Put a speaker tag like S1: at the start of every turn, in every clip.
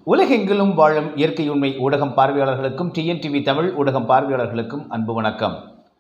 S1: உலகெங்கிலும் வாழும் இயற்கை உண்மை ஊடகம் பார்வையாளர்களுக்கும் டிஎன்டிவி தமிழ் ஊடகம் பார்வையாளர்களுக்கும் அன்பு வணக்கம்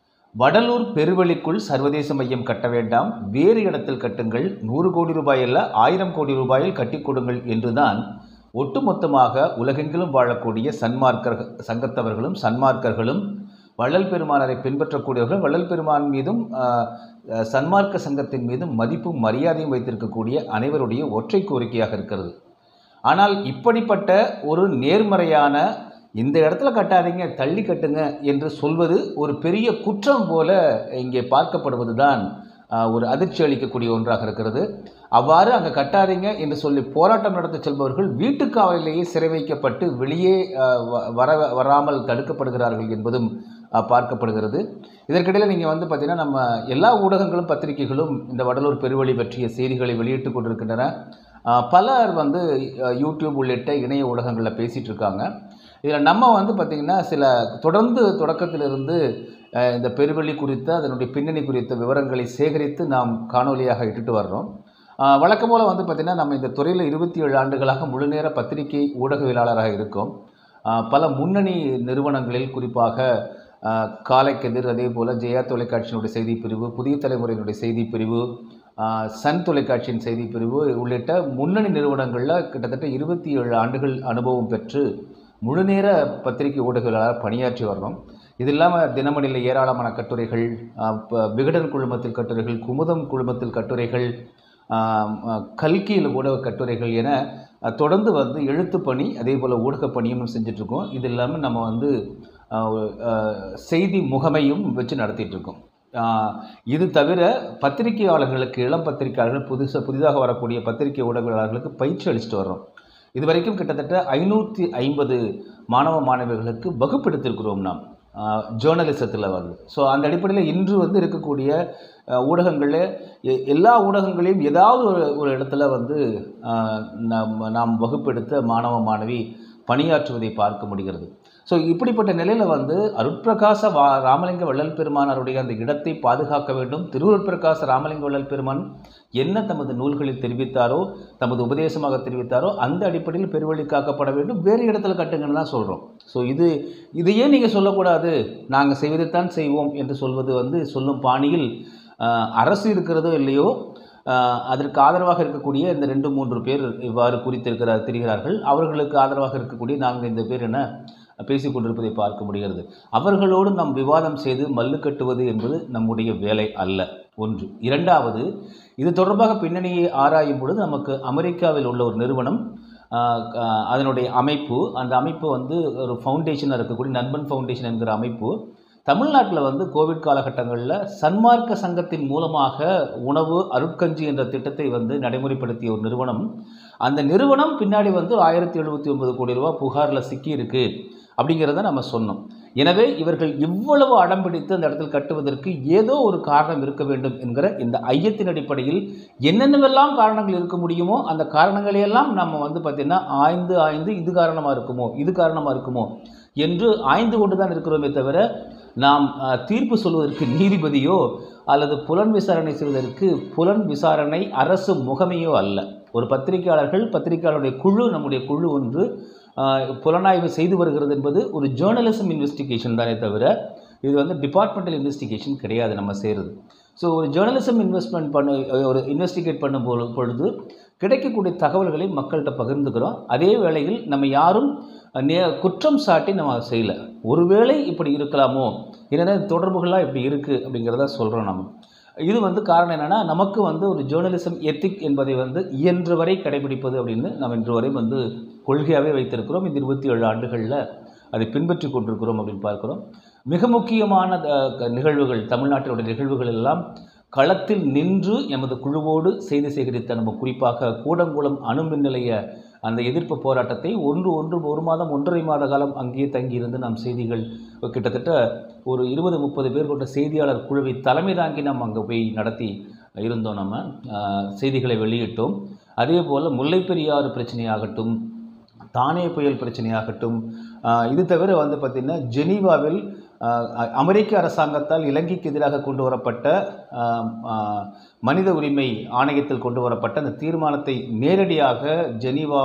S1: வடலூர் பெருவெளிக்குள் சர்வதேச மையம் கட்ட வேண்டாம் வேறு இடத்தில் கட்டுங்கள் நூறு கோடி ரூபாய் அல்ல ஆயிரம் கோடி ரூபாயில் கட்டிக் கொடுங்கள் என்றுதான் ஒட்டுமொத்தமாக உலகெங்கிலும் வாழக்கூடிய சன்மார்க்கர் சங்கத்தவர்களும் சன்மார்க்கர்களும் வள்ளல் பெருமானரை பின்பற்றக்கூடியவர்கள் வள்ளல் பெருமான் மீதும் ஆஹ், அஹ், சன்மார்க்க சங்கத்தின் மீதும் மதிப்பும் மரியாதையும் வைத்திருக்கக்கூடிய அனைவருடைய ஒற்றை கோரிக்கையாக இருக்கிறது ஆனால் இப்படிப்பட்ட ஒரு நேர்மறையான இந்த இடத்துல கட்டாதீங்க தள்ளி கட்டுங்க என்று சொல்வது ஒரு பெரிய குற்றம் போல இங்கே பார்க்கப்படுவது தான் ஒரு அதிர்ச்சி அளிக்கக்கூடிய ஒன்றாக இருக்கிறது அவ்வாறு அங்கே கட்டாதீங்க என்று சொல்லி போராட்டம் நடத்த செல்பவர்கள் வீட்டுக்காவலிலேயே சிறை வைக்கப்பட்டு வெளியே ஆஹ், வ- வர வராமல் தடுக்கப்படுகிறார்கள் என்பதும் ஆஹ், பார்க்கப்படுகிறது இதற்கிடையில் நீங்கள் வந்து பார்த்தீங்கன்னா நம்ம எல்லா ஊடகங்களும் பத்திரிகைகளும் இந்த வடலூர் பெருவழி பற்றிய செய்திகளை வெளியிட்டு கொண்டிருக்கின்றன ஆஹ், பலர் வந்து அஹ், யூடியூப் உள்ளிட்ட இணைய ஊடகங்களில் பேசிகிட்டு இருக்காங்க இதில் நம்ம வந்து பார்த்திங்கன்னா சில தொடர்ந்து தொடக்கத்திலிருந்து அஹ், இந்த பெருவெளி குறித்த அதனுடைய பின்னணி குறித்த விவரங்களை சேகரித்து நாம் காணொலியாக இட்டுட்டு வர்றோம் ஆஹ், வழக்கம் போல் வந்து பார்த்திங்கன்னா நம்ம இந்த துறையில் இருபத்தி ஏழு ஆண்டுகளாக முழுநேர பத்திரிகை ஊடகவியலாளராக இருக்கோம் ஆஹ், பல முன்னணி நிறுவனங்களில் குறிப்பாக ஆஹ், காலைக்கெதிர் அதே போல் ஜெயா தொலைக்காட்சியினுடைய செய்தி பிரிவு புதிய தலைமுறையினுடைய செய்தி பிரிவு ஆஹ், சன் தொலைக்காட்சியின் செய்தி பிரிவு உள்ளிட்ட முன்னணி நிறுவனங்களில் கிட்டத்தட்ட இருபத்தி ஏழு ஆண்டுகள் அனுபவம் பெற்று முழுநேர பத்திரிகை ஊடகங்களாக பணியாற்றி வர்றோம் இது இல்லாமல் தினமணியில் ஏராளமான கட்டுரைகள் ஆஹ், ப- விகடன் குழுமத்தில் கட்டுரைகள் குமுதம் குழுமத்தில் கட்டுரைகள் ஆஹ், ஆஹ், கல்கியில் ஊடக கட்டுரைகள் என ஆஹ், தொடர்ந்து வந்து எழுத்துப் பணி அதே போல் ஊடகப் பணியும் செஞ்சிட்ருக்கோம் இது இல்லாமல் நம்ம வந்து ஆஹ், ஆஹ், செய்தி முகமையும் வச்சு நடத்திட்டு இருக்கோம் ஆஹ், இது தவிர பத்திரிகையாளர்களுக்கு இளம் பத்திரிகையாளர்கள் புதுசாக புதிதாக வரக்கூடிய பத்திரிகை ஊடகவியலாளர்களுக்கு பயிற்சி அளிச்சுட்டு வர்றோம் இதுவரைக்கும் கிட்டத்தட்ட ஐநூற்றி ஐம்பது மாணவ மாணவிகளுக்கு வகுப்பெடுத்திருக்கிறோம் நாம் ஜேர்னலிசத்தில் வந்து ஸோ அந்த அடிப்படையில் இன்று வந்து இருக்கக்கூடிய அஹ், ஊடகங்களில் எ- எல்லா ஊடகங்களையும் ஏதாவது ஒரு ஒரு இடத்துல வந்து அஹ், நாம் நாம் வகுப்பெடுத்த மாணவ மாணவி பணியாற்றுவதை பார்க்க முடிகிறது ஸோ இப்படிப்பட்ட நிலையில் வந்து அருட்பிரகாச வா ராமலிங்க வள்ளல் பெருமானாருடைய அந்த இடத்தை பாதுகாக்க வேண்டும் திருவருட்பிரகாச ராமலிங்க வள்ளல் பெருமான் என்ன தமது நூல்களில் தெரிவித்தாரோ தமது உபதேசமாக தெரிவித்தாரோ அந்த அடிப்படையில் பெருவழி காக்கப்பட வேண்டும் வேறு இடத்துல கட்டுங்கன்னு தான் சொல்கிறோம் ஸோ இது இதையே நீங்கள் சொல்லக்கூடாது நாங்கள் செய்வதைத்தான் செய்வோம் என்று சொல்வது வந்து சொல்லும் பாணியில் ஆஹ், அரசு இருக்கிறதோ இல்லையோ ஆஹ், அதற்கு ஆதரவாக இருக்கக்கூடிய இந்த ரெண்டு மூன்று பேர் இவ்வாறு குறித்திருக்கிறார் தெரிகிறார்கள் அவர்களுக்கு ஆதரவாக இருக்கக்கூடிய நான்கு ஐந்து பேர் என பேசிக் கொண்டிருப்பதை பார்க்க முடிகிறது அவர்களோடு நாம் விவாதம் செய்து மல்லு கட்டுவது என்பது நம்முடைய வேலை அல்ல ஒன்று இரண்டாவது இது தொடர்பாக பின்னணியை ஆராயும் பொழுது நமக்கு அமெரிக்காவில் உள்ள ஒரு நிறுவனம் ஆஹ், ஆஹ், அதனுடைய அமைப்பு அந்த அமைப்பு வந்து ஒரு ஃபவுண்டேஷனாக இருக்கக்கூடிய நண்பன் ஃபவுண்டேஷன் என்கிற அமைப்பு தமிழ்நாட்டில் வந்து கோவிட் காலகட்டங்களில் சன்மார்க்க சங்கத்தின் மூலமாக உணவு அருட்கஞ்சி என்ற திட்டத்தை வந்து நடைமுறைப்படுத்திய ஒரு நிறுவனம் அந்த நிறுவனம் பின்னாடி வந்து ஆயிரத்தி எழுபத்தி ஒன்பது கோடி ரூபாய் புகாரில் சிக்கியிருக்கு அப்படிங்கிறத நம்ம சொன்னோம் எனவே இவர்கள் இவ்வளவு அடம் பிடித்து அந்த இடத்தில் கட்டுவதற்கு ஏதோ ஒரு காரணம் இருக்க வேண்டும் என்கிற இந்த ஐயத்தின் அடிப்படையில் என்னென்னவெல்லாம் காரணங்கள் இருக்க முடியுமோ அந்த காரணங்களையெல்லாம் நம்ம வந்து பார்த்திங்கன்னா ஆய்ந்து ஆய்ந்து இது காரணமாக இருக்குமோ இது காரணமாக இருக்குமோ என்று ஆய்ந்து கொண்டு தான் இருக்கிறோமே தவிர நாம் அஹ், தீர்ப்பு சொல்வதற்கு நீதிபதியோ அல்லது புலன் விசாரணை செய்வதற்கு புலன் விசாரணை அரசு முகமையோ அல்ல ஒரு பத்திரிகையாளர்கள் பத்திரிகையாளருடைய குழு நம்முடைய குழு ஒன்று ஆஹ், புலனாய்வு செய்து வருகிறது என்பது ஒரு ஜேர்னலிசம் இன்வெஸ்டிகேஷன் தானே தவிர இது வந்து டிபார்ட்மெண்டல் இன்வெஸ்டிகேஷன் கிடையாது நம்ம செய்கிறது ஸோ ஒரு ஜேர்னலிசம் இன்வெஸ்ட்மெண்ட் பண்ண ஒரு இன்வெஸ்டிகேட் பண்ணும் பொழு- பொழுது கிடைக்கக்கூடிய தகவல்களை மக்கள்கிட்ட பகிர்ந்துக்கிறோம் அதே வேளையில் நம்ம யாரும் நே குற்றம் சாட்டி நம்ம அதை செய்யலை ஒருவேளை இப்படி இருக்கலாமோ என்னென்ன தொடர்புகள்லாம் இப்படி இருக்குது அப்படிங்கிறத சொல்கிறோம் நம்ம இது வந்து காரணம் என்னென்னா நமக்கு வந்து ஒரு ஜேர்னலிசம் எத்திக் என்பதை வந்து இயன்ற வரை கடைபிடிப்பது அப்படின்னு நம்ம இன்று வரை வந்து கொள்கையாகவே வைத்திருக்கிறோம் இந்த இருபத்தி ஏழு ஆண்டுகளில் அதை பின்பற்றி கொண்டிருக்கிறோம் அப்படின்னு பார்க்கிறோம் மிக முக்கியமான அஹ், க- நிகழ்வுகள் தமிழ்நாட்டினுடைய நிகழ்வுகள் எல்லாம் களத்தில் நின்று எமது குழுவோடு செய்தி சேகரித்த நம்ம குறிப்பாக கூடங்குளம் அணுமின் நிலைய அந்த எதிர்ப்பு போராட்டத்தை ஒன்று ஒன்று ஒரு மாதம் ஒன்றரை மாத காலம் அங்கேயே தங்கியிருந்து நாம் செய்திகள் கிட்டத்தட்ட ஒரு இருபது முப்பது பேர் கொண்ட செய்தியாளர் குழுவை தலைமை தாங்கி நாம் அங்கே போய் நடத்தி இருந்தோம் நம்ம ஆஹ், செய்திகளை வெளியிட்டோம் அதே போல் முல்லைப்பெரியாறு பிரச்சனையாகட்டும் தானே புயல் பிரச்சனையாகட்டும் ஆஹ், இது தவிர வந்து பார்த்திங்கன்னா ஜெனீவாவில் ஆஹ், அ- அமெரிக்க அரசாங்கத்தால் இலங்கைக்கு எதிராக கொண்டு வரப்பட்ட ஆஹ், ஆஹ், மனித உரிமை ஆணையத்தில் கொண்டு வரப்பட்ட அந்த தீர்மானத்தை நேரடியாக ஜெனீவா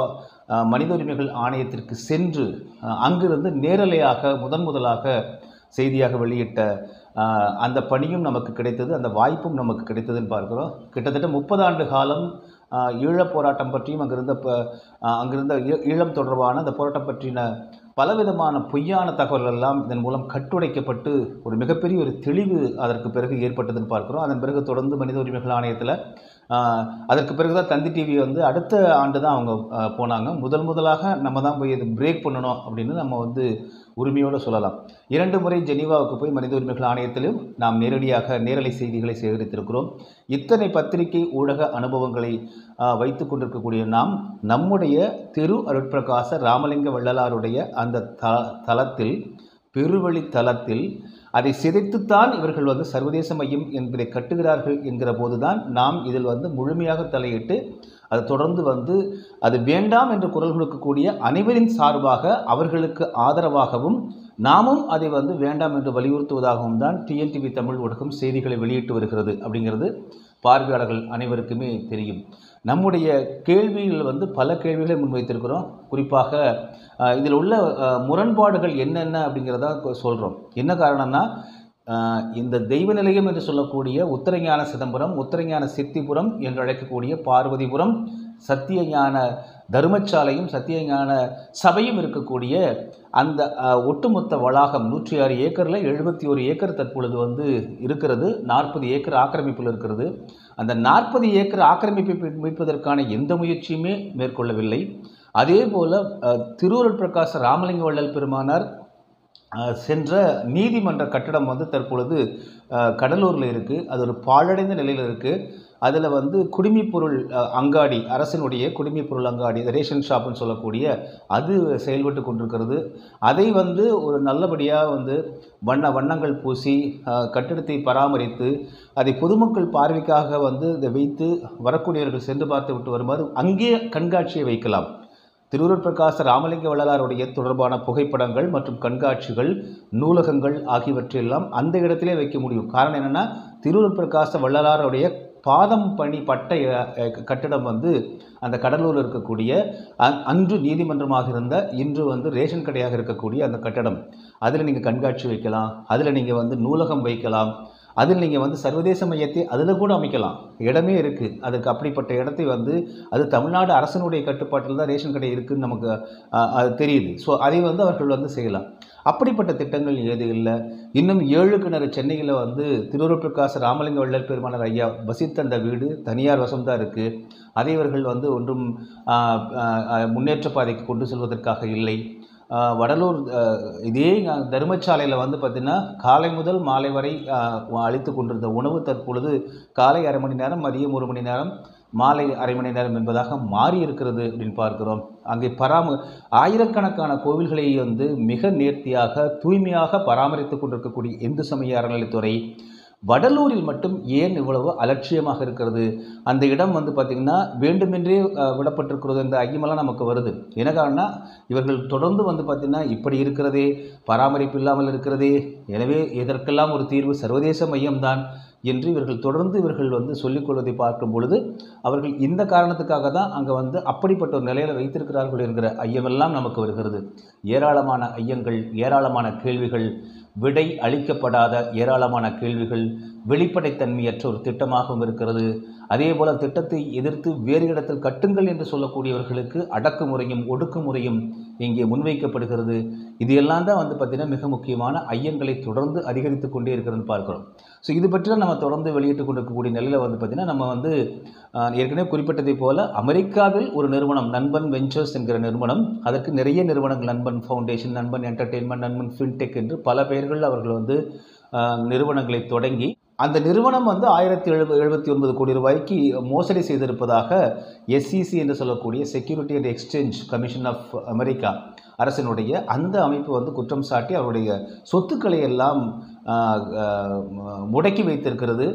S1: அஹ், மனித உரிமைகள் ஆணையத்திற்கு சென்று அஹ், அங்கிருந்து நேரலையாக முதன் முதலாக செய்தியாக வெளியிட்ட அஹ், அந்த பணியும் நமக்கு கிடைத்தது அந்த வாய்ப்பும் நமக்கு கிடைத்ததுன்னு பார்க்கிறோம் கிட்டத்தட்ட முப்பது ஆண்டு காலம் அஹ், ஈழப் போராட்டம் பற்றியும் அங்கிருந்த ப அஹ், அங்கிருந்த ஈ- ஈழம் தொடர்பான அந்த போராட்டம் பற்றின பலவிதமான பொய்யான தகவல்கள் எல்லாம் இதன் மூலம் கட்டுடைக்கப்பட்டு ஒரு மிகப்பெரிய ஒரு தெளிவு அதற்கு பிறகு ஏற்பட்டதுன்னு பார்க்கிறோம் அதன் பிறகு தொடர்ந்து மனித உரிமைகள் ஆணையத்தில் ஆஹ், அதற்கு பிறகு தான் தந்தி டிவி வந்து அடுத்த ஆண்டு தான் அவங்க ஆஹ், போனாங்க முதல் முதலாக நம்ம தான் போய் இது பிரேக் பண்ணணும் அப்படின்னு நம்ம வந்து உரிமையோடு சொல்லலாம் இரண்டு முறை ஜெனீவாவுக்கு போய் மனித உரிமைகள் ஆணையத்திலும் நாம் நேரடியாக நேரலை செய்திகளை சேகரித்திருக்கிறோம் இத்தனை பத்திரிகை ஊடக அனுபவங்களை ஆஹ், வைத்துக் கொண்டிருக்கக்கூடிய நாம் நம்முடைய திரு அருட்பிரகாச ராமலிங்க வள்ளலாருடைய அந்த த தளத்தில் பெருவழி தளத்தில் அதை சிதைத்துத்தான் இவர்கள் வந்து சர்வதேச மையம் என்பதை கட்டுகிறார்கள் என்கிற போதுதான் நாம் இதில் வந்து முழுமையாக தலையிட்டு அது தொடர்ந்து வந்து அது வேண்டாம் என்று குரல் கொடுக்கக்கூடிய அனைவரின் சார்பாக அவர்களுக்கு ஆதரவாகவும் நாமும் அதை வந்து வேண்டாம் என்று வலியுறுத்துவதாகவும் தான் டிஎன்டிவி தமிழ் ஊடகம் செய்திகளை வெளியிட்டு வருகிறது அப்படிங்கிறது பார்வையாளர்கள் அனைவருக்குமே தெரியும் நம்முடைய கேள்வியில் வந்து பல கேள்விகளை முன்வைத்திருக்கிறோம் குறிப்பாக அஹ், இதில் உள்ள அஹ், முரண்பாடுகள் என்னென்ன அப்படிங்கிறத சொல்கிறோம் என்ன காரணம்னா அஹ், இந்த தெய்வ நிலையம் என்று சொல்லக்கூடிய உத்தரஞான சிதம்பரம் உத்தரஞான சித்திபுரம் என்று அழைக்கக்கூடிய பார்வதிபுரம் சத்தியஞான தர்மசாலையும் சத்தியஞான சபையும் இருக்கக்கூடிய அந்த அஹ், ஒட்டுமொத்த வளாகம் நூற்றி ஆறு ஏக்கரில் எழுபத்தி ஒரு ஏக்கர் தற்பொழுது வந்து இருக்கிறது நாற்பது ஏக்கர் ஆக்கிரமிப்பில் இருக்கிறது அந்த நாற்பது ஏக்கர் ஆக்கிரமிப்பை மீ- மீட்பதற்கான எந்த முயற்சியுமே மேற்கொள்ளவில்லை அதே போல் திருவருள் பிரகாச ராமலிங்க வள்ளல் பெருமானார் அஹ், சென்ற நீதிமன்ற கட்டடம் வந்து தற்பொழுது அஹ், கடலூரில் இருக்குது அது ஒரு பாழடைந்த நிலையில் இருக்குது அதில் வந்து குடிமைப் பொருள் அஹ், அங்காடி அரசினுடைய குடிமைப் பொருள் அங்காடி ரேஷன் ஷாப்னு சொல்லக்கூடிய அது செயல்பட்டு கொண்டிருக்கிறது அதை வந்து ஒரு நல்லபடியாக வந்து வண்ண வண்ணங்கள் பூசி அஹ், கட்டிடத்தை பராமரித்து அதை பொதுமக்கள் பார்வைக்காக வந்து இதை வைத்து வரக்கூடியவர்கள் சென்று பார்த்து விட்டு வருமாறு அங்கே கண்காட்சியை வைக்கலாம் திருவருட் பிரகாச ராமலிங்க வள்ளலாருடைய தொடர்பான புகைப்படங்கள் மற்றும் கண்காட்சிகள் நூலகங்கள் ஆகியவற்றையெல்லாம் அந்த இடத்திலே வைக்க முடியும் காரணம் என்னென்னா திருவருட் பிரகாச வள்ளலாருடைய பாதம் பணி பட்ட அஹ், அஹ், கட்டிடம் வந்து அந்த கடலூரில் இருக்கக்கூடிய அ- அன்று நீதிமன்றமாக இருந்த இன்று வந்து ரேஷன் கடையாக இருக்கக்கூடிய அந்த கட்டடம் அதில் நீங்கள் கண்காட்சி வைக்கலாம் அதில் நீங்கள் வந்து நூலகம் வைக்கலாம் அதில் நீங்கள் வந்து சர்வதேச மையத்தை அதில் கூட அமைக்கலாம் இடமே இருக்குது அதுக்கு அப்படிப்பட்ட இடத்தை வந்து அது தமிழ்நாடு அரசனுடைய கட்டுப்பாட்டில் தான் ரேஷன் கடை இருக்குதுன்னு நமக்கு அஹ், அது தெரியுது ஸோ அதை வந்து அவர்கள் வந்து செய்யலாம் அப்படிப்பட்ட திட்டங்கள் ஏது இல்லை இன்னும் ஏழு கிணறு சென்னையில் வந்து திருவருட் பிரகாச ராமலிங்க வள்ளல் பெருமானார் ஐயா வசித்த அந்த வீடு தனியார் வசம்தான் இருக்குது அதை இவர்கள் வந்து ஒன்றும் ஆஹ், ஆஹ், முன்னேற்ற பாதைக்கு கொண்டு செல்வதற்காக இல்லை ஆஹ், வடலூர் ஆஹ், இதே தர்மசாலையில் வந்து பார்த்திங்கன்னா காலை முதல் மாலை வரை ஆஹ், அளித்து கொண்டிருந்த உணவு தற்பொழுது காலை அரை மணி நேரம் மதியம் ஒரு மணி நேரம் மாலை அரை மணி நேரம் என்பதாக மாறி இருக்கிறது அப்படின்னு பார்க்கிறோம் அங்கே பராம ஆயிரக்கணக்கான கோவில்களை வந்து மிக நேர்த்தியாக தூய்மையாக பராமரித்து கொண்டிருக்கக்கூடிய இந்து சமய அறநிலைத்துறை வடலூரில் மட்டும் ஏன் இவ்வளவு அலட்சியமாக இருக்கிறது அந்த இடம் வந்து பார்த்திங்கன்னா வேண்டுமென்றே அஹ், விடப்பட்டிருக்கிறது என்ற ஐயமெல்லாம் நமக்கு வருது என்ன காரணம்னா இவர்கள் தொடர்ந்து வந்து பார்த்திங்கன்னா இப்படி இருக்கிறதே பராமரிப்பு இல்லாமல் இருக்கிறதே எனவே இதற்கெல்லாம் ஒரு தீர்வு சர்வதேச மையம்தான் என்று இவர்கள் தொடர்ந்து இவர்கள் வந்து சொல்லிக்கொள்வதை பார்க்கும் பொழுது அவர்கள் இந்த காரணத்துக்காக தான் அங்கே வந்து அப்படிப்பட்ட ஒரு நிலையில் வைத்திருக்கிறார்கள் என்கிற ஐயமெல்லாம் நமக்கு வருகிறது ஏராளமான ஐயங்கள் ஏராளமான கேள்விகள் விடை அளிக்கப்படாத ஏராளமான கேள்விகள் வெளிப்படைத்தன்மையற்ற ஒரு திட்டமாகவும் இருக்கிறது அதே போல திட்டத்தை எதிர்த்து வேறு இடத்தில் கட்டுங்கள் என்று சொல்லக்கூடியவர்களுக்கு அடக்குமுறையும் ஒடுக்குமுறையும் இங்கே முன்வைக்கப்படுகிறது இது எல்லாம் தான் வந்து பார்த்திங்கன்னா மிக முக்கியமான ஐயங்களை தொடர்ந்து அதிகரித்து கொண்டே இருக்கிறதுன்னு பார்க்கிறோம் ஸோ இது பற்றி தான் நம்ம தொடர்ந்து வெளியிட்டு கொண்டிருக்கக்கூடிய நிலையில் வந்து பார்த்திங்கன்னா நம்ம வந்து ஆஹ், ஏற்கனவே குறிப்பிட்டதைப் போல அமெரிக்காவில் ஒரு நிறுவனம் நண்பன் வெஞ்சர்ஸ் என்கிற நிறுவனம் அதற்கு நிறைய நிறுவனங்கள் நண்பன் ஃபவுண்டேஷன் நண்பன் என்டர்டெயின்மெண்ட் நண்பன் ஃபின்டெக் என்று பல பெயர்கள் அவர்கள் வந்து ஆஹ், நிறுவனங்களை தொடங்கி அந்த நிறுவனம் வந்து ஆயிரத்தி எழுப எழுபத்தி ஒன்பது கோடி ரூபாய்க்கு மோசடி செய்திருப்பதாக எஸ்சிசி என்று சொல்லக்கூடிய security and exchange commission of America அரசினுடைய அந்த அமைப்பு வந்து குற்றம் சாட்டி அவருடைய சொத்துக்களை எல்லாம் ஆஹ், ஆஹ், முடக்கி வைத்திருக்கிறது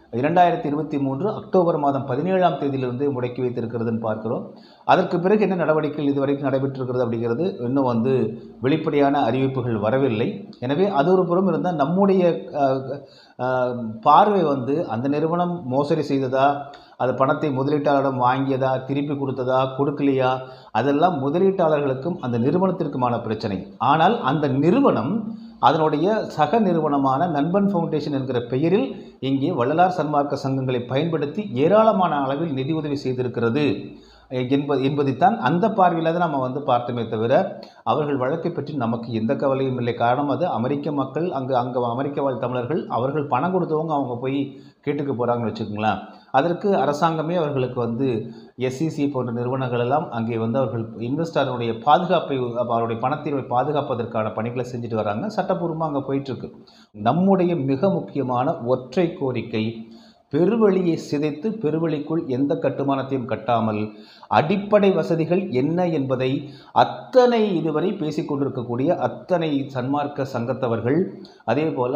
S1: இரண்டாயிரத்தி இருபத்தி மூன்று அக்டோபர் மாதம் பதினேழாம் தேதியிலிருந்து முடக்கி வைத்திருக்கிறதுன்னு பார்க்கிறோம் அதற்கு பிறகு என்ன நடவடிக்கைகள் இதுவரைக்கும் நடைபெற்றிருக்கிறது அப்படிங்கிறது இன்னும் வந்து வெளிப்படையான அறிவிப்புகள் வரவில்லை எனவே அது ஒரு புறம் இருந்தால் நம்முடைய அஹ், அஹ், பார்வை வந்து அந்த நிறுவனம் மோசடி செய்ததா அது பணத்தை முதலீட்டாளரிடம் வாங்கியதா திருப்பி கொடுத்ததா கொடுக்கலையா அதெல்லாம் முதலீட்டாளர்களுக்கும் அந்த நிறுவனத்திற்குமான பிரச்சனை ஆனால் அந்த நிறுவனம் அதனுடைய சக நிறுவனமான நண்பன் ஃபவுண்டேஷன் என்கிற பெயரில் இங்கே வள்ளலார் சன்மார்க்க சங்கங்களை பயன்படுத்தி ஏராளமான அளவில் நிதியுதவி செய்திருக்கிறது என்பது என்பதைத்தான் அந்த பார்வையில் தான் நம்ம வந்து பார்த்தோமே தவிர அவர்கள் வழக்கை பற்றி நமக்கு எந்த கவலையும் இல்லை காரணம் அது அமெரிக்க மக்கள் அங்கே அங்கே அமெரிக்க வாழ் தமிழர்கள் அவர்கள் பணம் கொடுத்தவங்க அவங்க போய் கேட்டுக்க போகிறாங்கன்னு வச்சுக்கோங்களேன் அதற்கு அரசாங்கமே அவர்களுக்கு வந்து எஸ்சிசி போன்ற நிறுவனங்கள் எல்லாம் அங்கே வந்து அவர்கள் இன்வெஸ்டருடைய பாதுகாப்பை அவருடைய பணத்தை பாதுகாப்பதற்கான பணிகளை செஞ்சுட்டு வராங்க சட்டப்பூர்வமாக அங்கே போயிட்டுருக்கு நம்முடைய மிக முக்கியமான ஒற்றை கோரிக்கை பெருவழியை சிதைத்து பெருவழிக்குள் எந்த கட்டுமானத்தையும் கட்டாமல் அடிப்படை வசதிகள் என்ன என்பதை அத்தனை இதுவரை பேசிக்கொண்டிருக்கக்கூடிய அத்தனை சன்மார்க்க சங்கத்தவர்கள் அதே போல்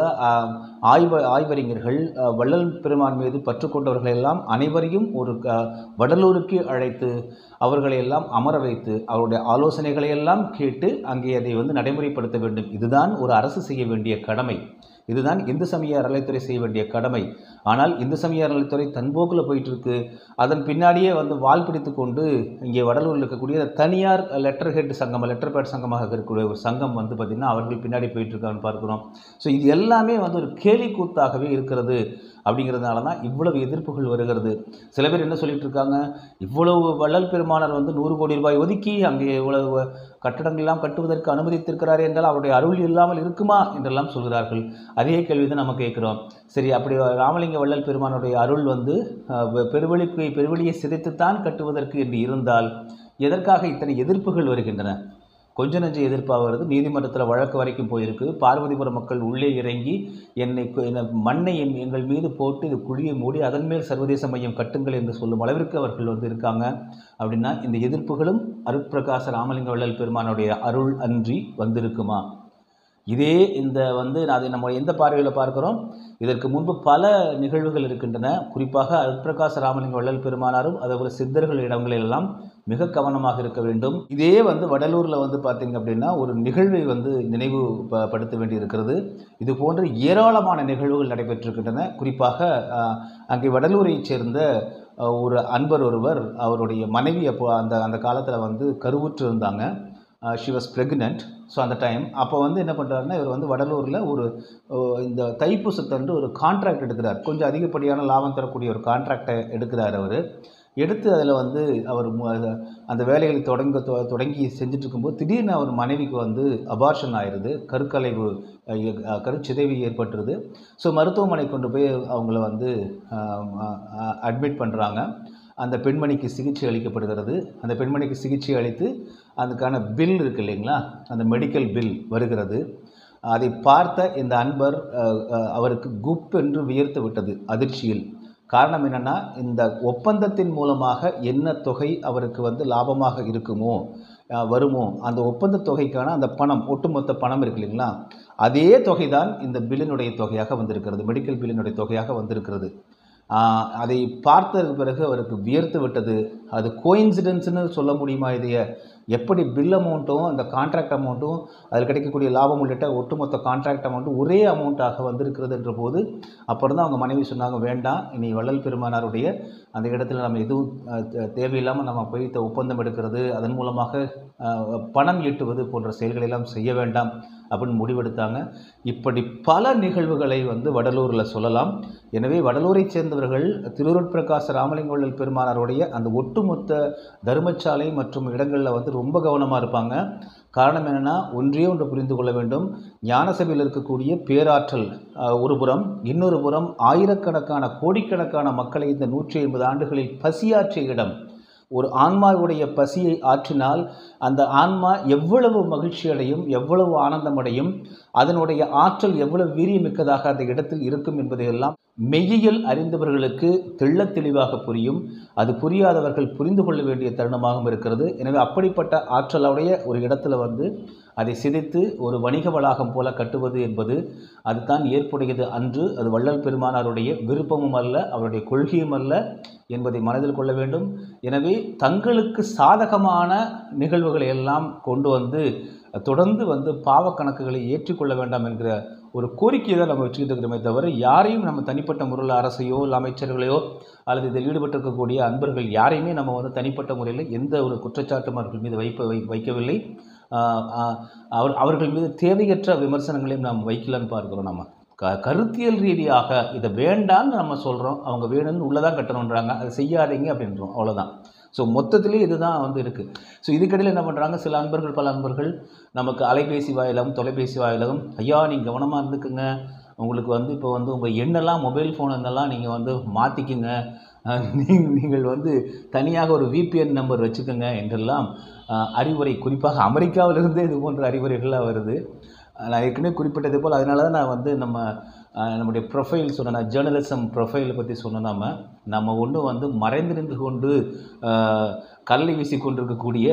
S1: ஆய்வ ஆய்வறிஞர்கள் அஹ், வள்ளல் பெருமான் மீது பற்று கொண்டவர்கள் எல்லாம் அனைவரையும் ஒரு க- வடலூருக்கு அழைத்து அவர்களை எல்லாம் அமர வைத்து அவருடைய ஆலோசனைகளை எல்லாம் கேட்டு அங்கே அதை வந்து நடைமுறைப்படுத்த வேண்டும் இதுதான் ஒரு அரசு செய்ய வேண்டிய கடமை இதுதான் இந்து சமய அறநிலைத்துறை செய்ய வேண்டிய கடமை ஆனால் இந்து சமய அறநிலைத்துறை தன்போக்கில் போயிட்டு இருக்கு அதன் பின்னாடியே வந்து வால் பிடித்து கொண்டு இங்கே வடலூரில் இருக்கக்கூடிய தனியார் லெட்டர் ஹெட் சங்கம் லெட்டர் பேட் சங்கமாக இருக்கக்கூடிய ஒரு சங்கம் வந்து பார்த்திங்கன்னா அவர்கள் பின்னாடி போயிட்டு இருக்கான்னு பார்க்குறோம் ஸோ இது எல்லாமே வந்து ஒரு கேலி கூத்தாகவே இருக்கிறது அப்படிங்கிறதுனால தான் இவ்வளவு எதிர்ப்புகள் வருகிறது சில பேர் என்ன சொல்லிட்டு இருக்காங்க இவ்வளவு வள்ளல் பெருமானார் வந்து நூறு கோடி ரூபாய் ஒதுக்கி அங்கே இவ்வளவு கட்டடங்கள் எல்லாம் கட்டுவதற்கு அனுமதித்திருக்கிறார் என்றால் அவருடைய அருள் இல்லாமல் இருக்குமா என்றெல்லாம் சொல்கிறார்கள் அதே கேள்வி தான் நம்ம கேட்குறோம் சரி அப்படி ராமலிங்க வள்ளல் பெருமானுடைய அருள் வந்து அஹ், பெ- பெருவெளிக்கு பெருவெளியை சிதைத்துத்தான் கட்டுவதற்கு என்று இருந்தால் எதற்காக இத்தனை எதிர்ப்புகள் வருகின்றன கொஞ்ச நஞ்ச எதிர்ப்பாக வருது நீதிமன்றத்தில் வழக்கு வரைக்கும் போயிருக்கு பார்வதிபுரம் மக்கள் உள்ளே இறங்கி என்னை கு- என்னை மண்ணை எம்- எங்கள் மீது போட்டு இது குழியை மூடி அதன் மேல் சர்வதேச மையம் கட்டுங்கள் என்று சொல்லும் அளவிற்கு அவர்கள் வந்து இருக்காங்க அப்படின்னா இந்த எதிர்ப்புகளும் அருட்பிரகாச ராமலிங்க வள்ளல் பெருமானுடைய அருள் அன்றி வந்திருக்குமா இதே இந்த வந்து அதை நம்ம எந்த பார்வையில் பார்க்கிறோம் இதற்கு முன்பு பல நிகழ்வுகள் இருக்கின்றன குறிப்பாக அருட்பிரகாச ராமலிங்க வள்ளல் பெருமானாரும் அதேபோல சித்தர்கள் இடங்களெல்லாம் மிக கவனமாக இருக்க வேண்டும் இதே வந்து வடலூரில் வந்து பார்த்தீங்க அப்படின்னா ஒரு நிகழ்வை வந்து நினைவு ப- படுத்த வேண்டி இருக்கிறது இது போன்ற ஏராளமான நிகழ்வுகள் நடைபெற்றிருக்கின்றன குறிப்பாக அஹ், அங்கே வடலூரைச் சேர்ந்த அஹ், ஒரு அன்பர் ஒருவர் அவருடைய மனைவி அப்போ அந்த அந்த காலத்தில் வந்து கருவுற்று இருந்தாங்க ஷி வாஸ் ப்ரெக்னென்ட் ஸோ அந்த டைம் அப்போ வந்து என்ன பண்ணுறாருன்னா இவர் வந்து வடலூரில் ஒரு ஓ, இந்த தைப்பூசத்தன்று ஒரு கான்ட்ராக்ட் எடுக்கிறார் கொஞ்சம் அதிகப்படியான லாபம் தரக்கூடிய ஒரு கான்ட்ராக்டை எடுக்கிறார் அவர் எடுத்து அதில் வந்து அவர் மு- அத- அந்த வேலைகளை தொடங்க தொ- தொடங்கி செஞ்சுட்டு இருக்கும்போது திடீர்னு அவர் மனைவிக்கு வந்து அபார்ஷன் ஆயிடுது கருக்கலைவு அஹ், எ- அஹ், கருச்சிதைவு ஏற்பட்டுருது ஸோ மருத்துவமனை கொண்டு போய் அவங்கள வந்து அட்மிட் பண்ணுறாங்க அந்த பெண்மணிக்கு சிகிச்சை அளிக்கப்படுகிறது அந்த பெண்மணிக்கு சிகிச்சை அளித்து அதுக்கான பில் இருக்கு இல்லைங்களா அந்த மெடிக்கல் பில் வருகிறது அதை பார்த்த இந்த அன்பர் அஹ், அஹ், அவருக்கு குப் என்று வியர்த்து விட்டது அதிர்ச்சியில் காரணம் என்னென்னா இந்த ஒப்பந்தத்தின் மூலமாக என்ன தொகை அவருக்கு வந்து லாபமாக இருக்குமோ அஹ், வருமோ அந்த ஒப்பந்த தொகைக்கான அந்த பணம் ஒட்டுமொத்த பணம் இருக்கு இல்லைங்களா அதே தொகை தான் இந்த பில்லினுடைய தொகையாக வந்திருக்கிறது மெடிக்கல் பில்லினுடைய தொகையாக வந்திருக்கிறது ஆஹ் அதை பார்த்ததுக்கு பிறகு அவருக்கு வியர்த்து விட்டது அது கோயின்சிடென்ஸ்னு சொல்ல முடியுமா இதைய எப்படி பில் அமௌண்ட்டும் அந்த கான்ட்ராக்ட் அமௌண்ட்டும் அதில் கிடைக்கக்கூடிய லாபம் உள்ளிட்ட ஒட்டுமொத்த கான்ட்ராக்ட் அமௌண்ட்டும் ஒரே அமௌண்ட்டாக வந்திருக்கிறதுன்ற போது அப்புறம் தான் அவங்க மனைவி சொன்னாங்க வேண்டாம் இனி வள்ளல் பெருமானாருடைய அந்த இடத்துல நம்ம எதுவும் அஹ், தே- தேவையில்லாமல் நம்ம போய் த- ஒப்பந்தம் எடுக்கிறது அதன் மூலமாக அஹ், பணம் ஈட்டுவது போன்ற செயல்களை எல்லாம் செய்ய வேண்டாம் அப்படின்னு முடிவெடுத்தாங்க இப்படி பல நிகழ்வுகளை வந்து வடலூரில் சொல்லலாம் எனவே வடலூரைச் சேர்ந்தவர்கள் திருவருட்பிரகாச ராமலிங்க வள்ளல் பெருமானாருடைய அந்த ஒட்டுமொத்த தர்மசாலை மற்றும் இடங்களில் வந்து ரொம்ப கவனமாக இருப்பாங்க காரணம் என்னென்னா ஒன்றே ஒன்று புரிந்து கொள்ள வேண்டும் ஞானசபையில் இருக்கக்கூடிய பேராற்றல் அஹ், ஒரு புறம் இன்னொரு புறம் ஆயிரக்கணக்கான கோடிக்கணக்கான மக்களை இந்த நூற்றி ஐம்பது ஆண்டுகளில் பசியாற்றிய இடம் ஒரு ஆன்மாவுடைய பசியை ஆற்றினால் அந்த ஆன்மா எவ்வளவு மகிழ்ச்சி அடையும் எவ்வளவு ஆனந்தமடையும் அதனுடைய ஆற்றல் எவ்வளவு வீரியமிக்கதாக அந்த இடத்தில் இருக்கும் என்பதையெல்லாம் மெய்யியல் அறிந்தவர்களுக்கு தெள்ளத் தெளிவாக புரியும் அது புரியாதவர்கள் புரிந்து கொள்ள வேண்டிய தருணமாகவும் இருக்கிறது எனவே அப்படிப்பட்ட ஆற்றலுடைய ஒரு இடத்துல வந்து அதை சிதைத்து ஒரு வணிக வளாகம் போல கட்டுவது என்பது அதுதான் ஏற்புடையது அன்று அது வள்ளல் பெருமானாருடைய விருப்பமும் அல்ல அவருடைய கொள்கையும் அல்ல என்பதை மனதில் கொள்ள வேண்டும் எனவே தங்களுக்கு சாதகமான நிகழ்வுகளை எல்லாம் கொண்டு வந்து தொடர்ந்து வந்து பாவ கணக்குகளை ஏற்றுக்கொள்ள வேண்டாம் என்கிற ஒரு கோரிக்கையை தான் நம்ம வச்சுக்கிட்டு இருக்கிறோமே தவிர யாரையும் நம்ம தனிப்பட்ட முறையில் அரசையோ இல்லை அமைச்சர்களையோ அல்லது இதில் ஈடுபட்டிருக்கக்கூடிய அன்பர்கள் யாரையுமே நம்ம வந்து தனிப்பட்ட முறையில் எந்த ஒரு குற்றச்சாட்டும் அவர்கள் மீது வைப்ப வை வைக்கவில்லை ஆஹ் ஆஹ் அவர் அவர்கள் மீது தேவையற்ற விமர்சனங்களையும் நாம் வைக்கலன்னு பார்க்கிறோம் நம்ம க கருத்தியல் ரீதியாக இதை வேண்டான்னு நம்ம சொல்கிறோம் அவங்க வேணும்னு உள்ளதான் கட்டணுன்றாங்க அதை செய்யாதீங்க அப்படின்றோம் அவ்வளோதான் ஸோ மொத்தத்திலே இதுதான் வந்து இருக்குது ஸோ இதுக்கடையில் என்ன பண்ணுறாங்க சில அன்பர்கள் பல அன்பர்கள் நமக்கு அலைபேசி வாயிலாகவும் தொலைபேசி வாயிலாகவும் ஐயா நீங்கள் கவனமாக இருந்துக்குங்க உங்களுக்கு வந்து இப்போ வந்து உங்கள் எண்ணெல்லாம் மொபைல் ஃபோன் என்னெல்லாம் நீங்கள் வந்து மாற்றிக்குங்க நீங்கள் வந்து தனியாக ஒரு விபிஎன் நம்பர் வச்சுக்கோங்க என்றெல்லாம் அஹ், அறிவுரை குறிப்பாக அமெரிக்காவிலிருந்தே இது போன்ற அறிவுரைகள்லாம் வருது அஹ், நான் ஏற்கனவே குறிப்பிட்டது போல் அதனால தான் நான் வந்து நம்ம அஹ், நம்முடைய ப்ரொஃபைல் சொன்ன ஜேர்னலிசம் ப்ரொஃபைலை பற்றி சொன்ன நாம நம்ம ஒன்றும் வந்து மறைந்திருந்து கொண்டு அஹ், கல்லை வீசி கொண்டிருக்கக்கூடிய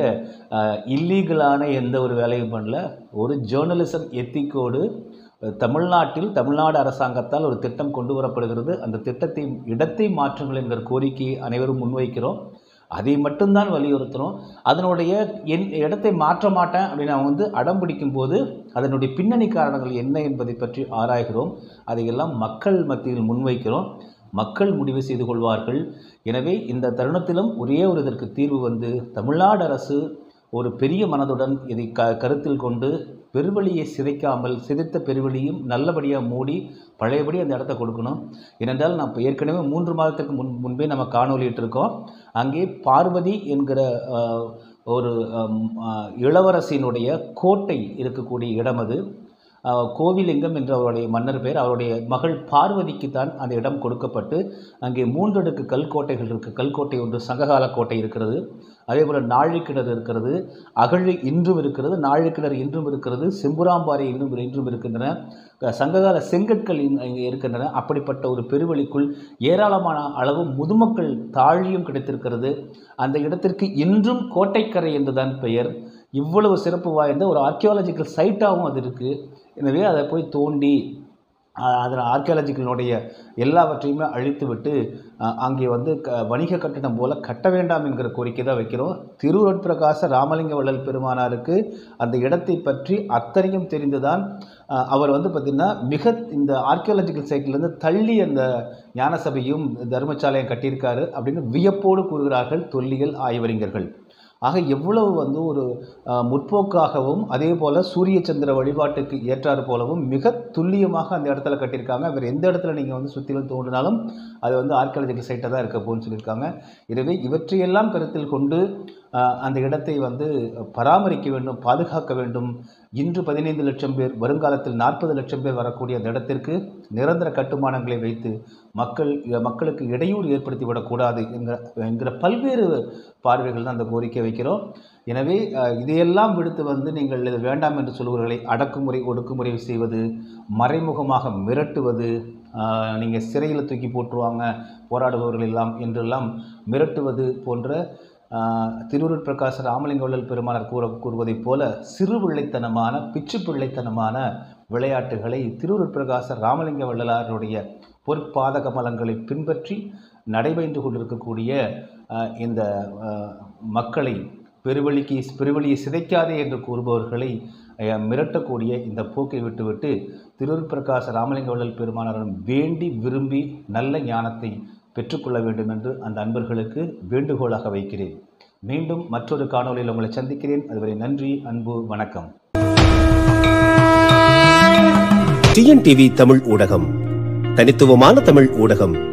S1: இல்லீகலான எந்த ஒரு வேலையும் பண்ணல ஒரு ஜேர்னலிசம் எத்திக்கோடு தமிழ்நாட்டில் தமிழ்நாடு அரசாங்கத்தால் ஒரு திட்டம் கொண்டு வரப்படுகிறது அந்த திட்டத்தை இடத்தை மாற்றுங்கள் என்கிற கோரிக்கையை அனைவரும் முன்வைக்கிறோம் அதை மட்டும்தான் வலியுறுத்துகிறோம் அதனுடைய என் இடத்தை மாற்ற மாட்டேன் அப்படின்னு அவன் வந்து அடம் பிடிக்கும் போது அதனுடைய பின்னணி காரணங்கள் என்ன என்பதை பற்றி ஆராய்கிறோம் அதையெல்லாம் மக்கள் மத்தியில் முன்வைக்கிறோம் மக்கள் முடிவு செய்து கொள்வார்கள் எனவே இந்த தருணத்திலும் ஒரே ஒரு இதற்கு தீர்வு வந்து தமிழ்நாடு அரசு ஒரு பெரிய மனதுடன் இதை க கருத்தில் கொண்டு பெருவழியை சிதைக்காமல் சிதைத்த பெருவழியும் நல்லபடியாக மூடி பழையபடி அந்த இடத்த கொடுக்கணும் ஏனென்றால் நான் இப்போ ஏற்கனவே மூன்று மாதத்துக்கு முன் முன்பே நம்ம காணொலியிட்டிருக்கோம் அங்கே பார்வதி என்கிற அஹ், ஒரு அம், அஹ், இளவரசியினுடைய கோட்டை இருக்கக்கூடிய இடம் அது அஹ், கோவிலிங்கம் என்ற அவருடைய மன்னர் பேர் அவருடைய மகள் பார்வதிக்கு தான் அந்த இடம் கொடுக்கப்பட்டு அங்கே மூன்றடுக்கு கல்கோட்டைகள் இருக்குது கல்கோட்டை ஒன்று சங்ககால கோட்டை இருக்கிறது அதே போல் நாழிக்கிணறு இருக்கிறது அகழி இன்றும் இருக்கிறது நாழிக்கிணறு இன்றும் இருக்கிறது செம்புராம்பாறை இன்னும் இன்றும் இருக்கின்றன க- சங்ககால செங்கற்கள் இன்- இங்கே இருக்கின்றன அப்படிப்பட்ட ஒரு பெருவெளிக்குள் ஏராளமான அளவு முதுமக்கள் தாழியும் கிடைத்திருக்கிறது அந்த இடத்திற்கு இன்றும் கோட்டைக்கரை என்றுதான் பெயர் இவ்வளவு சிறப்பு வாய்ந்த ஒரு ஆர்கியாலஜிக்கல் சைட்டாகவும் அது இருக்குது எனவே அதை போய் தோண்டி அஹ், அதில் ஆர்கியாலஜிக்கலினுடைய எல்லாவற்றையுமே அழித்துவிட்டு அஹ், அங்கே வந்து க வணிக கட்டணம் போல கட்ட வேண்டாம் என்கிற கோரிக்கை தான் வைக்கிறோம் திருவட்பிரகாச ராமலிங்க வள்ளல் பெருமானாருக்கு அந்த இடத்தை பற்றி அத்தனையும் தெரிந்துதான் அஹ், அவர் வந்து பார்த்திங்கன்னா மிக இந்த ஆர்கியாலஜிக்கல் சைட்லேருந்து தள்ளி அந்த ஞானசபையும் தர்மசாலையும் கட்டியிருக்காரு அப்படின்னு வியப்போடு கூறுகிறார்கள் தொல்லியல் ஆய்வறிஞர்கள் ஆக எவ்வளவு வந்து ஒரு அஹ், முற்போக்காகவும் அதே போல் சூரிய சந்திர வழிபாட்டுக்கு ஏற்றாறு போலவும் மிக துல்லியமாக அந்த இடத்துல கட்டியிருக்காங்க வேறு எந்த இடத்துல நீங்கள் வந்து சுற்றிலும் தோன்றினாலும் அது வந்து ஆர்கியாலஜிக்கல் சைட்டாக தான் இருக்க போகுன்னு சொல்லியிருக்காங்க எனவே இவற்றையெல்லாம் கருத்தில் கொண்டு அஹ், அந்த இடத்தை வந்து பராமரிக்க வேண்டும் பாதுகாக்க வேண்டும் இன்று பதினைந்து லட்சம் பேர் வருங்காலத்தில் நாற்பது லட்சம் பேர் வரக்கூடிய அந்த இடத்திற்கு நிரந்தர கட்டுமானங்களை வைத்து மக்கள் மக்களுக்கு இடையூறு ஏற்படுத்தி விடக்கூடாது என்கிற என்கிற பல்வேறு பார்வைகள் தான் அந்த கோரிக்கை வைக்கிறோம் எனவே அஹ், இதையெல்லாம் விடுத்து வந்து நீங்கள் இது வேண்டாம் என்று சொல்பவர்களை அடக்குமுறை ஒடுக்குமுறை செய்வது மறைமுகமாக மிரட்டுவது நீங்கள் சிறையில் தூக்கி போட்டுருவாங்க போராடுபவர்கள் எல்லாம் என்றெல்லாம் மிரட்டுவது போன்ற ஆஹ், திருவருட் பிரகாச ராமலிங்க வள்ளல் பெருமானார் கூற கூறுவதைப் போல சிறு பிள்ளைத்தனமான பிச்சு பிள்ளைத்தனமான விளையாட்டுகளை திருவருட் பிரகாச ராமலிங்க வள்ளலாருடைய பொற்பாத கமலங்களை பின்பற்றி நடைபெற்று கொண்டிருக்கக்கூடிய ஆஹ், இந்த ஆஹ், மக்களை பெருவழிக்கு பெருவழியை சிதைக்காதே என்று கூறுபவர்களை அஹ், மிரட்டக்கூடிய இந்த போக்கை விட்டுவிட்டு திருவருட்பிரகாச ராமலிங்க வள்ளல் பெருமானாரிடம் வேண்டி விரும்பி நல்ல ஞானத்தை பெற்றுக்கொள்ள வேண்டும் என்று அந்த அன்பர்களுக்கு வேண்டுகோளாக வைக்கிறேன் மீண்டும் மற்றொரு காணொளியில் உங்களை சந்திக்கிறேன் அதுவரை நன்றி அன்பு வணக்கம்
S2: டிஎன்டிவி தமிழ் ஊடகம் தனித்துவமான தமிழ் ஊடகம்